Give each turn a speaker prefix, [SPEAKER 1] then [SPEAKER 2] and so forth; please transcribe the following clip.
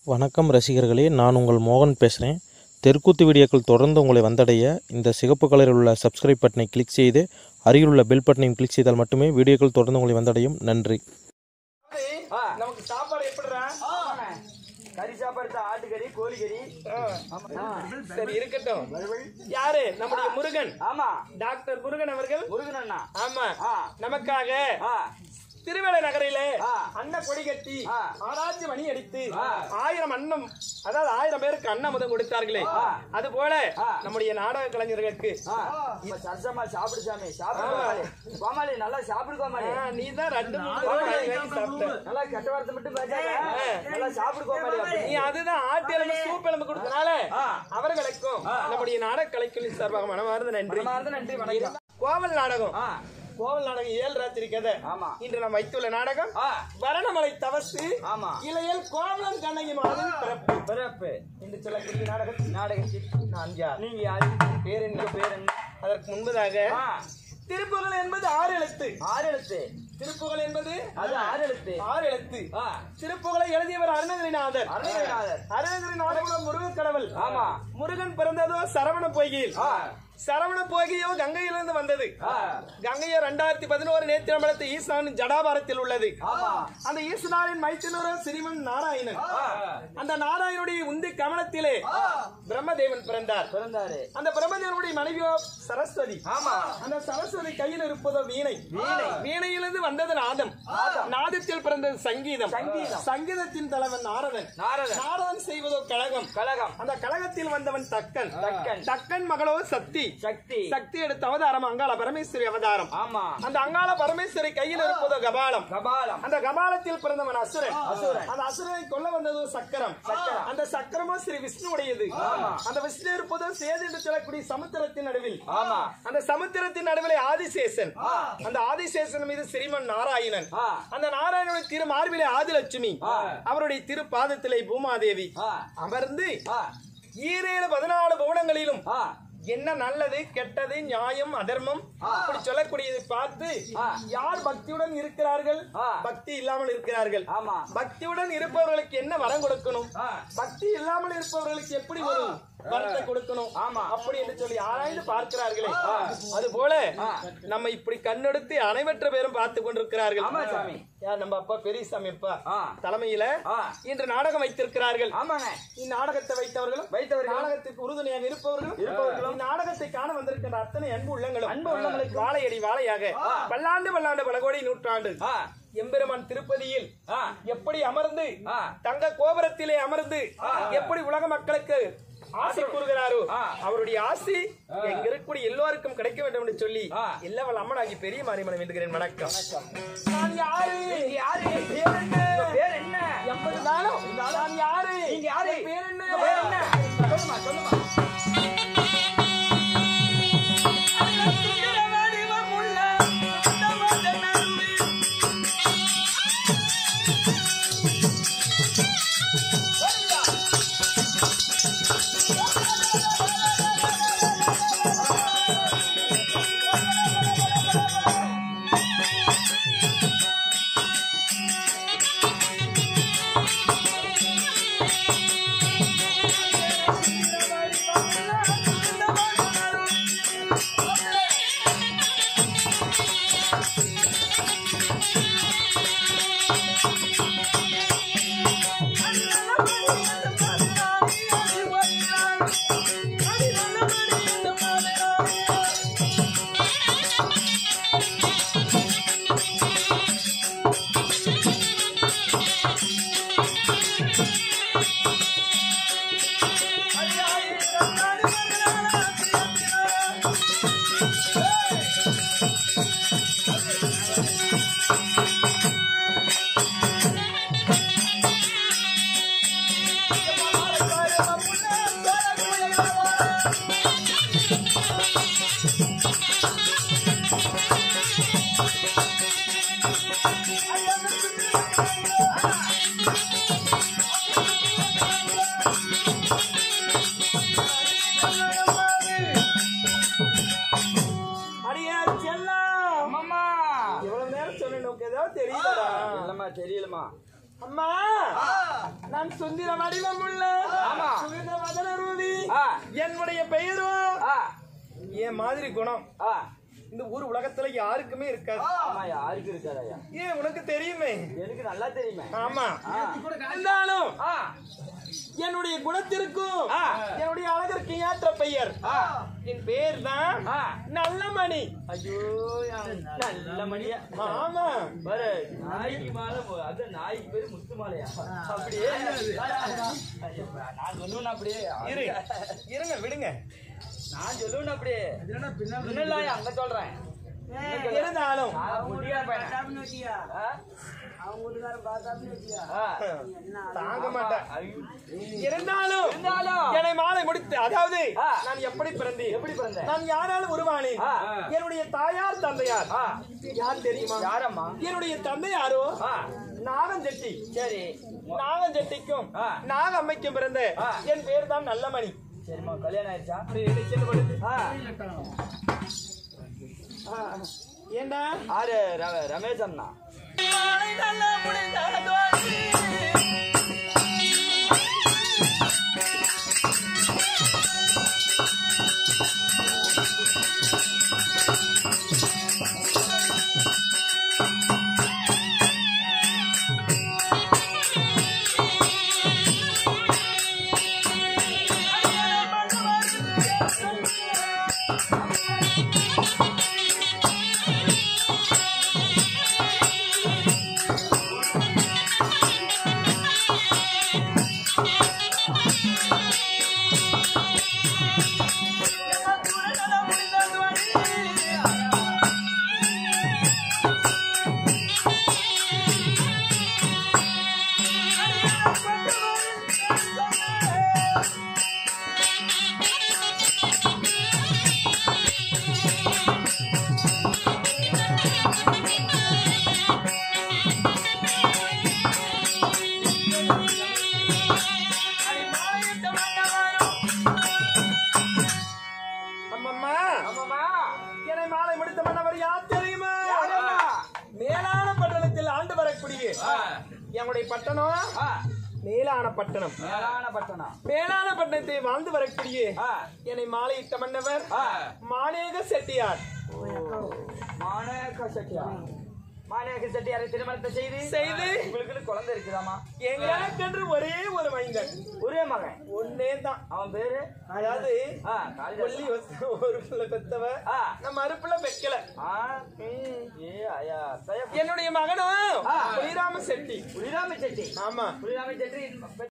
[SPEAKER 1] வணக்கம் ரசிகர்களே நான் உங்கள் மோகன் பேசுகிறேன் தெற்குத்து வீடியோக்கள் தொடர்ந்து உங்களை வந்தடைய இந்த சிகப்பு கலரில் உள்ள சப்ஸ்கிரைப் பட்டனை கிளிக் செய்து அருகில் உள்ள பெல் பட்டனையும் கிளிக் செய்தால் மட்டுமே வீடியோக்கள் தொடர்ந்து உங்களை வந்தடையும் நன்றி
[SPEAKER 2] ஆ.
[SPEAKER 3] நமக்கு சாப்பாடு எப்படிடா
[SPEAKER 2] கறி சாப்பாடு தான் ஆட்டுக்கறி கோழிக்கறி ஆமா.
[SPEAKER 3] சரி இருக்கட்டும் யாரு நம்முடைய முருகன்
[SPEAKER 2] ஆமா
[SPEAKER 3] டாக்டர் முருகன் அவர்கள்
[SPEAKER 2] முருகன் அண்ணா
[SPEAKER 3] ஆமா
[SPEAKER 2] ஆ.
[SPEAKER 3] நமக்காக
[SPEAKER 2] ஆ,
[SPEAKER 3] திருவேலை நகரிலே
[SPEAKER 2] ஆ.
[SPEAKER 3] அன்ன கொடி கட்டி
[SPEAKER 2] ஆ.
[SPEAKER 3] ஆராய்ச்சி மணி அடித்து
[SPEAKER 2] ஆ.
[SPEAKER 3] ஆயிரம் அன்னம் அதாவது ஆயிரம் பேருக்கு அன்னமுதம் கொடுத்தார்களே
[SPEAKER 2] ஆ.
[SPEAKER 3] அது போல
[SPEAKER 2] ஆ.
[SPEAKER 3] நம்முடைய நாடக கலைஞர்களுக்கு
[SPEAKER 2] ஆ. இப்ப சரசமா சாப்பிடு சாமி சாப்பிடு கோமாளி கோமாளி நல்லா சாப்பிடு கோமாளி
[SPEAKER 3] நீ தான் ரெண்டு மூணு தடவை வாங்கி வாங்கி சாப்பிட்ட
[SPEAKER 2] நல்லா கெட்ட வார்த்தை மட்டும் பேசாத நல்லா சாப்பிடு கோமாளி அப்படி.
[SPEAKER 3] நீ அதுதான் ஆட்டு எலும்பு சூப் எலும்பு கொடுத்தனால
[SPEAKER 2] ஆ.
[SPEAKER 3] அவர்களுக்கும் நம்முடைய நாடக கலைக்குழு சார்பாக மனமார்ந்த நன்றி
[SPEAKER 2] மனமார்ந்த நன்றி வணக்கம்
[SPEAKER 3] கோவல் நாடகம்
[SPEAKER 2] ஆ,
[SPEAKER 3] கோவல் நாடகம் ஏழு ராத்திரி கதை
[SPEAKER 2] ஆமா.
[SPEAKER 3] இன்று நாம் வைத்துள்ள நாடகம்
[SPEAKER 2] ஆ,
[SPEAKER 3] வரணமலை தவசு
[SPEAKER 2] ஆமா.
[SPEAKER 3] இளையல் கோவலன் கண்ணகி மாதிரி பிறப்பு
[SPEAKER 2] பிறப்பு
[SPEAKER 3] என்று சொல்லக்கூடிய நாடகத்தில்
[SPEAKER 2] நாடகத்தில்
[SPEAKER 3] நான் யார்
[SPEAKER 2] நீங்க யாரு
[SPEAKER 3] பேர்
[SPEAKER 2] உங்க
[SPEAKER 3] என்ன
[SPEAKER 2] பேர் என்ன
[SPEAKER 3] அதற்கு முன்பதாக
[SPEAKER 2] ஆ,
[SPEAKER 3] திருப்புகழ் என்பது ஆறு எழுத்து
[SPEAKER 2] ஆறு எழுத்து
[SPEAKER 3] திருப்புகழ் என்பது
[SPEAKER 2] அது ஆறு எழுத்து
[SPEAKER 3] ஆறு எழுத்து
[SPEAKER 2] ஆ,
[SPEAKER 3] திருப்புகழை எழுதியவர் அருணகிரிநாதர்
[SPEAKER 2] அருணகிரிநாதர்.
[SPEAKER 3] அருணகிரிநாதர் முருகன் கடவுள்
[SPEAKER 2] ஆமா.
[SPEAKER 3] முருகன் பிறந்ததோ சரவண பொய்கையில்
[SPEAKER 2] ஆ.
[SPEAKER 3] சரவண பொய்கையோ கங்கையிலிருந்து வந்தது
[SPEAKER 2] ஆ,
[SPEAKER 3] கங்கையோ ரெண்டாயிரத்தி பதினோரு நேத்திரம்பலத்து ஈசான் ஜடாபாரத்தில் உள்ளது
[SPEAKER 2] ஆமா
[SPEAKER 3] அந்த ஈஸ்வராரின் மைத்தினரும் சிறிவன் நாராயணன்
[SPEAKER 2] ஆ,
[SPEAKER 3] அந்த நாராயணுடைய உந்தி கமலத்திலே பிரம்மதேவன் பிறந்தார்
[SPEAKER 2] பிறந்தாரு
[SPEAKER 3] அந்த பிரம்மதேவனுடைய மனைவியோ சரஸ்வதி
[SPEAKER 2] ஆமா
[SPEAKER 3] அந்த சரஸ்வதி கையில் இருப்பதோ வீணை வீணை வீணையிலிருந்து வந்தது நாதம் நாதத்தில் பிறந்தது சங்கீதம்
[SPEAKER 2] சங்கீதம்.
[SPEAKER 3] சங்கீதத்தின் தலைவன் நாரதன்
[SPEAKER 2] நாரதன்
[SPEAKER 3] நாரதன் செய்வதோ கழகம்
[SPEAKER 2] கழகம்
[SPEAKER 3] அந்த கழகத்தில் வந்தவன் தக்கன்
[SPEAKER 2] தக்கன்.
[SPEAKER 3] தக்கன் மகளோ சக்தி
[SPEAKER 2] சக்தி
[SPEAKER 3] சக்தி எடுத்த அவதாரம் அங்காள பரமேஸ்வரி அவதாரம்
[SPEAKER 2] ஆமா
[SPEAKER 3] அந்த அங்காள பரமேஸ்வரி கையில் இருப்பதோ கபாலம்
[SPEAKER 2] கபாலம்
[SPEAKER 3] அந்த கபாலத்தில் பிறந்தவன் அசுரன்
[SPEAKER 2] அசுரன்.
[SPEAKER 3] அந்த அசுரனை கொல்ல வந்தது சக்கரம்
[SPEAKER 2] சக்கரம்.
[SPEAKER 3] அந்த சக்கரமோ ஸ்ரீ விஷ்ணுவுடையது
[SPEAKER 2] ஆமா.
[SPEAKER 3] அந்த விஷ்ணு இருப்பதோ சேது என்று சொல்லக்கூடிய சமுத்திரத்தின் நடுவில்
[SPEAKER 2] ஆமா
[SPEAKER 3] அந்த சமுத்திரத்தின் நடுவிலே ஆதிசேஷன் அந்த ஆதிசேஷன் மீது ஸ்ரீமன் நாராயணன்
[SPEAKER 2] ஆ.
[SPEAKER 3] அந்த நாராயணனுடைய திரு மார்பிலே ஆதிலட்சுமி
[SPEAKER 2] ஆ.
[SPEAKER 3] அவருடைய திரு பாதத்திலே பூமாதேவி
[SPEAKER 2] ஆ
[SPEAKER 3] அமர்ந்து
[SPEAKER 2] ஆ
[SPEAKER 3] ஈரேழு பதினாலு புவனங்களிலும்
[SPEAKER 2] ஆ
[SPEAKER 3] என்ன நல்லது கெட்டது நியாயம் அதர்மம் அப்படி சொல்லக்கூடியதை பார்த்து
[SPEAKER 2] ஆ.
[SPEAKER 3] யார் பக்தியுடன் இருக்கிறார்கள்
[SPEAKER 2] ஆ.
[SPEAKER 3] பக்தி இல்லாமல் இருக்கிறார்கள்
[SPEAKER 2] ஆமா
[SPEAKER 3] பக்தியுடன் இருப்பவர்களுக்கு என்ன வரம் கொடுக்கணும்
[SPEAKER 2] ஆ.
[SPEAKER 3] பக்தி இல்லாமல் இருப்பவர்களுக்கு எப்படி ஒரு வரத்தை கொடுக்கணும்
[SPEAKER 2] ஆமா.
[SPEAKER 3] அப்படி என்று சொல்லி ஆராய்ந்து பார்க்கிறார்களே அது போல நம்ம இப்படி கண்ணெடுத்து அனைவற்ற பேரும் பார்த்து கொண்டிருக்கிறார்கள்
[SPEAKER 2] ஆமா சாமி
[SPEAKER 3] யார் நம்ம அப்பா பெரியசாமி அப்பா
[SPEAKER 2] ஆ.
[SPEAKER 3] தலைமையில
[SPEAKER 2] ஆ.
[SPEAKER 3] இன்று நாடகம் வைத்திருக்கிறார்கள்
[SPEAKER 2] ஆமாங்க
[SPEAKER 3] இந்நாடகத்தை வைத்தவர்களும்
[SPEAKER 2] வைத்தவர்களும்
[SPEAKER 3] நாடகத்துக்கு உறுதுணையாக இருப்பவர்களும்
[SPEAKER 2] இருப்பவர்களும்
[SPEAKER 3] இந்நாடகத்தை காண வந்திருக்கின்ற அத்தனை அன்பு உள்ளங்களும்
[SPEAKER 2] அன்பு உள்ளங்களுக்கு
[SPEAKER 3] வாழையடி வாழையாக பல்லாண்டு பல்லாண்டு பல கோடி நூற்றாண்டு
[SPEAKER 2] ஆ
[SPEAKER 3] எம்பெருமான் திருப்பதியில்
[SPEAKER 2] ஆ
[SPEAKER 3] எப்படி அமர்ந்து
[SPEAKER 2] ஆ.
[SPEAKER 3] தங்க கோபுரத்திலே அமர்ந்து எப்படி உலக மக்களுக்கு ஆசை கூறுகிறாரோ
[SPEAKER 2] ஆ.
[SPEAKER 3] அவருடைய ஆசி எங்க இருக்கக்கூடிய எல்லோருக்கும் கிடைக்க வேண்டும் என்று சொல்லி
[SPEAKER 2] ஆ.
[SPEAKER 3] எல்லாவல் அம்மனாகி பெரிய மாரியம்மன் வேண்டுகிறேன் வணக்கம் நான் யாரு
[SPEAKER 2] நீங்க யாரு
[SPEAKER 3] பேர் என்ன
[SPEAKER 2] உங்க பேர் என்ன
[SPEAKER 3] எண்பது நாளும் நான் யாரு
[SPEAKER 2] நீங்க யாரு
[SPEAKER 3] என் பேர் என்ன
[SPEAKER 2] உங்க பேர் என்ன சொல்லுமா சொல்லுமா
[SPEAKER 3] அடியா செல்லம்
[SPEAKER 2] அம்மா
[SPEAKER 3] எவ்வளவு நேரம் சொன்னேன் உனக்கு ஏதாவது தெரியலடா
[SPEAKER 2] இல்லம்மா தெரியலம்மா
[SPEAKER 3] அம்மா நான் சுந்தர வடிவம் உள்ள
[SPEAKER 2] ஆமா.
[SPEAKER 3] சுகித வதன ரூபி
[SPEAKER 2] ஆ.
[SPEAKER 3] என்னுடைய பெயரும்
[SPEAKER 2] ஆ,
[SPEAKER 3] என் மாதிரி குணம்
[SPEAKER 2] ஆ.
[SPEAKER 3] இந்த ஊர் உலகத்துல யாருக்குமே இருக்காது
[SPEAKER 2] ஆமா யாருக்கு இருக்காது ஐயா
[SPEAKER 3] ஏன் உனக்கு தெரியுமே
[SPEAKER 2] எனக்கு நல்லா தெரியுமே
[SPEAKER 3] ஆமா
[SPEAKER 2] ஆ.
[SPEAKER 3] இருந்தாலும்
[SPEAKER 2] ஆ,
[SPEAKER 3] என்னுடைய குணத்திற்கும்
[SPEAKER 2] ஆ.
[SPEAKER 3] என்னுடைய அழகிற்கு ஏற்ற பெயர்
[SPEAKER 2] ஆ.
[SPEAKER 3] என் பேர் தான்
[SPEAKER 2] ஆ.
[SPEAKER 3] நல்லமணி
[SPEAKER 2] ஐயோ என் நல்ல மணியா
[SPEAKER 3] ஆமா
[SPEAKER 2] பாரு நாய்க்கு மாலை மு- அது நாய்க்கு பேரு முத்து மாலையா அப்படியே ஐயோ, நான் சொல்லுவேன் அப்படியே
[SPEAKER 3] இரு இருங்க விடுங்க
[SPEAKER 2] நான் சொல்லுவேன் அப்படியே இல்ல அங்க சொல்றேன்
[SPEAKER 3] இருந்தாலும்
[SPEAKER 2] நான் முடியா பையன் ஆ? ஆ.
[SPEAKER 3] தாங்க மாட்டேன்
[SPEAKER 2] ஐயோ.
[SPEAKER 3] இருந்தாலும்
[SPEAKER 2] இருந்தாலும்
[SPEAKER 3] என்னை மாலை முடித்து அதாவது
[SPEAKER 2] ஆ.
[SPEAKER 3] நான் எப்படி பிறந்தேன்
[SPEAKER 2] எப்படி பிறந்த
[SPEAKER 3] நான் யாராலும் உருவானேன்
[SPEAKER 2] ஆ.
[SPEAKER 3] என்னுடைய தாயார் தந்தையார்
[SPEAKER 2] ஆ.
[SPEAKER 3] யார் தெரியுமா
[SPEAKER 2] யாரம்மா
[SPEAKER 3] என்னுடைய தந்தையாரோ
[SPEAKER 2] ஆ.
[SPEAKER 3] நாகஞ்செட்டி
[SPEAKER 2] சரி
[SPEAKER 3] நாகஞ்செட்டிக்கும்
[SPEAKER 2] ஆ.
[SPEAKER 3] நாகம்மைக்கும் பிறந்த
[SPEAKER 2] ஆ.
[SPEAKER 3] என் பேர் தான் நல்லமணி
[SPEAKER 2] சரிம்மா கல்யாணம் ஆயிடுச்சா ஆ.
[SPEAKER 3] ஏண்டா
[SPEAKER 2] ஆறு ர- ரமேஷ் அண்ணா
[SPEAKER 3] அம்மம்மா
[SPEAKER 2] ஆமாம்மா
[SPEAKER 3] என்னை மாலை முடித்த மன்னவர் யார் தெரியுமா
[SPEAKER 2] யாரம்மா?
[SPEAKER 3] மேலான பட்டணத்தில் ஆண்டு வரக்கூடிய என்னுடைய பட்டணம்
[SPEAKER 2] ஆ.
[SPEAKER 3] மேலான பட்டணம்
[SPEAKER 2] மேலான பட்டணம்
[SPEAKER 3] மேலான பட்டணத்தை வாழ்ந்து வரக்கூடிய
[SPEAKER 2] ஆ.
[SPEAKER 3] என்னை மாலையிட்ட மன்னவர்
[SPEAKER 2] ஆ.
[SPEAKER 3] மானேக செட்டியார்
[SPEAKER 2] மானேக செட்டியார் மானேக செட்டியாரை திருமணத்தை செய்து
[SPEAKER 3] செய்து
[SPEAKER 2] உங்களுக்கு குழந்தை இருக்குதாமா
[SPEAKER 3] எங்களுக்கென்று ஒரே ஒரு மைந்தன்
[SPEAKER 2] ஒரே மகன்
[SPEAKER 3] ஒன்னே தான்
[SPEAKER 2] அவன் பேரு
[SPEAKER 3] அதாவது
[SPEAKER 2] ஆ, காளிதாசன்.
[SPEAKER 3] கொல்லி வச்சு ஒரு பிள்ளை பெத்தவ
[SPEAKER 2] ஆ.
[SPEAKER 3] நம்ம அறுப்புல வைக்கல
[SPEAKER 2] ஆ. ஏ ஐயா தய
[SPEAKER 3] என்னுடைய மகனும்
[SPEAKER 2] ஆ.
[SPEAKER 3] ஸ்ரீராம செட்டி
[SPEAKER 2] புலிராம செட்டி
[SPEAKER 3] ஆமா
[SPEAKER 2] புலிராம செட்டி